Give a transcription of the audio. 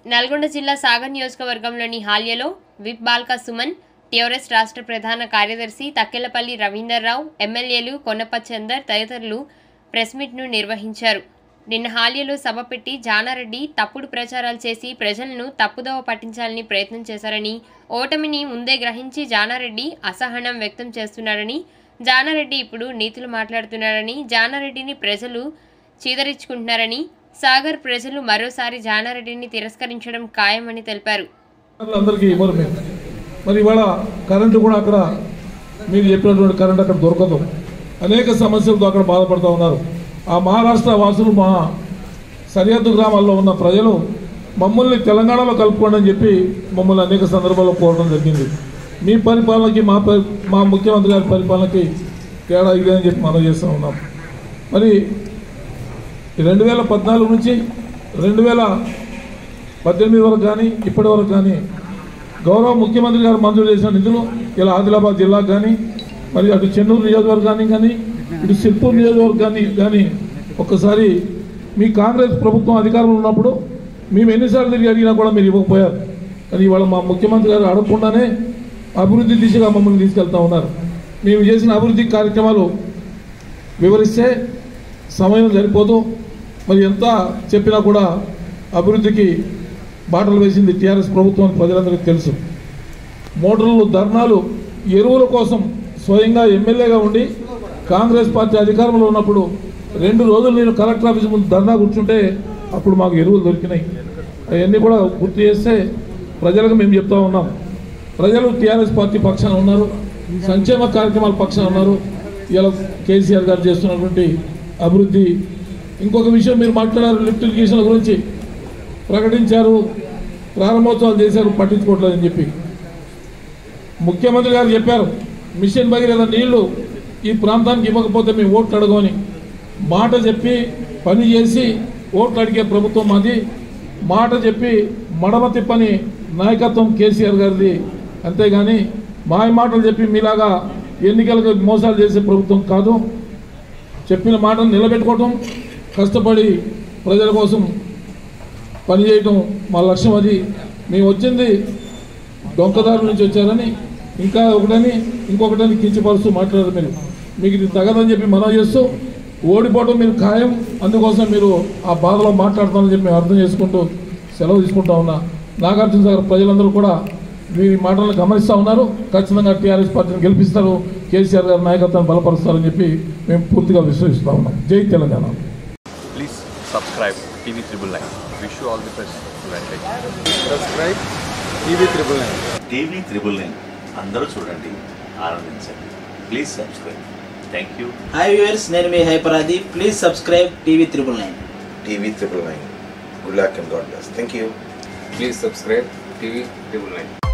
నల్గొండ జిల్లా సాగర్ నియోజకవర్గంలోని హాల్యలో విప్ బాల్కా సుమన్ టిఆర్ఎస్ రాష్ట్ర ప్రధాన కార్యదర్శి తక్కెలపల్లి రవీందర్రావు ఎమ్మెల్యేలు కొన్నప్ప చందర్ తదితరులు ప్రెస్ మీట్ను నిర్వహించారు నిన్న హాల్యలో సభ పెట్టి జానారెడ్డి తప్పుడు ప్రచారాలు చేసి ప్రజలను తప్పుదోవ పట్టించాలని ప్రయత్నం చేశారని ఓటమిని ముందే గ్రహించి జానారెడ్డి అసహనం వ్యక్తం చేస్తున్నారని జానారెడ్డి ఇప్పుడు నీతులు మాట్లాడుతున్నారని జానారెడ్డిని ప్రజలు చీదరించుకుంటున్నారని సాగర్ ప్రజలు మరోసారి జానారెడ్డిని తిరస్కరించడం ఖాయమని తెలిపారు అందరికీ ఇవ్వరు మేము మరి ఇవాళ కరెంటు కూడా అక్కడ మీరు చెప్పినటువంటి కరెంట్ అక్కడ దొరకదు అనేక సమస్యలతో అక్కడ బాధపడుతూ ఉన్నారు ఆ మహారాష్ట్ర వాసులు మా సరిహద్దు గ్రామాల్లో ఉన్న ప్రజలు మమ్మల్ని తెలంగాణలో కలుపుకోండి అని చెప్పి మమ్మల్ని అనేక సందర్భాల్లో కోరడం జరిగింది మీ పరిపాలనకి మా పరి- మా ముఖ్యమంత్రి గారి పరిపాలనకి తేడా ఇదే అని చెప్పి మనం చేస్తూ ఉన్నాం మరి రెండు వేల పద్నాలుగు నుంచి రెండు వేల పద్దెనిమిది వరకు కానీ ఇప్పటి వరకు కానీ గౌరవ ముఖ్యమంత్రి గారు మంజూరు చేసిన నిధులు ఇలా ఆదిలాబాద్ జిల్లాకు కానీ మరి అటు చెన్నూరు నియోజకవర్గానికి కానీ ఇటు సిర్పూర్ నియోజకవర్గాన్ని కానీ ఒక్కసారి మీ కాంగ్రెస్ ప్రభుత్వం అధికారంలో ఉన్నప్పుడు మేము ఎన్నిసార్లు తిరిగి అడిగినా కూడా మీరు ఇవ్వకపోయారు కానీ ఇవాళ మా ముఖ్యమంత్రి గారు అడగకుండానే అభివృద్ధి దిశగా మమ్మల్ని తీసుకెళ్తా ఉన్నారు మేము చేసిన అభివృద్ధి కార్యక్రమాలు వివరిస్తే సమయం సరిపోదు మరి ఎంత చెప్పినా కూడా అభివృద్ధికి బాటలు వేసింది టీఆర్ఎస్ ప్రభుత్వం అని ప్రజలందరికీ తెలుసు మోటార్లు ధర్నాలు ఎరువుల కోసం స్వయంగా ఎమ్మెల్యేగా ఉండి కాంగ్రెస్ పార్టీ అధికారంలో ఉన్నప్పుడు రెండు రోజులు నేను కలెక్టర్ ఆఫీస్ ముందు ధర్నా కూర్చుంటే అప్పుడు మాకు ఎరువులు దొరికినాయి అవన్నీ కూడా గుర్తు చేస్తే ప్రజలకు మేము చెప్తా ఉన్నాం ప్రజలు టీఆర్ఎస్ పార్టీ పక్షాన ఉన్నారు సంక్షేమ కార్యక్రమాల పక్షాన ఉన్నారు ఇలా కేసీఆర్ గారు చేస్తున్నటువంటి అభివృద్ధి ఇంకొక విషయం మీరు మాట్లాడారు లిఫ్ట్ ఇరిగేషన్ల గురించి ప్రకటించారు ప్రారంభోత్సవాలు చేశారు పట్టించుకోవట్లేదని చెప్పి ముఖ్యమంత్రి గారు చెప్పారు మిషన్ భగీరథ నీళ్లు ఈ ప్రాంతానికి ఇవ్వకపోతే మేము ఓట్లు అడగమని మాట చెప్పి పని చేసి ఓట్లు అడిగే ప్రభుత్వం మాది మాట చెప్పి మడమ తిప్పని నాయకత్వం కేసీఆర్ గారిది అంతేగాని మాయ మాటలు చెప్పి మీలాగా ఎన్నికలకు మోసాలు చేసే ప్రభుత్వం కాదు చెప్పిన మాటను నిలబెట్టుకోవటం కష్టపడి ప్రజల కోసం పనిచేయటం మా లక్ష్యం అది మేము వచ్చింది దొంగదారు నుంచి వచ్చారని ఇంకా ఒకటని ఇంకొకటని కించపరుస్తూ మాట్లాడారు మీరు మీకు ఇది తగదని చెప్పి మనం చేస్తూ ఓడిపోవడం మీరు ఖాయం అందుకోసం మీరు ఆ బాధలో మాట్లాడతామని చెప్పి మేము అర్థం చేసుకుంటూ సెలవు తీసుకుంటా ఉన్నా నాగార్జున సాగర్ ప్రజలందరూ కూడా వీరి మాటలను గమనిస్తూ ఉన్నారు ఖచ్చితంగా టీఆర్ఎస్ పార్టీని గెలిపిస్తారు కేసీఆర్ గారి నాయకత్వాన్ని బలపరుస్తారని చెప్పి మేము పూర్తిగా విశ్వసిస్తా ఉన్నాం Jai Telangana Please subscribe TV Triple Nine. Wish you all the best. Venkat. Subscribe TV triple nine TV triple nine అందరూ చూడండి ఆనందించండి please subscribe thank you hi viewers నేను మీ హైపరాది please subscribe TV triple nine TV triple nine. Good luck and God bless. Thank you. Please subscribe TV triple nine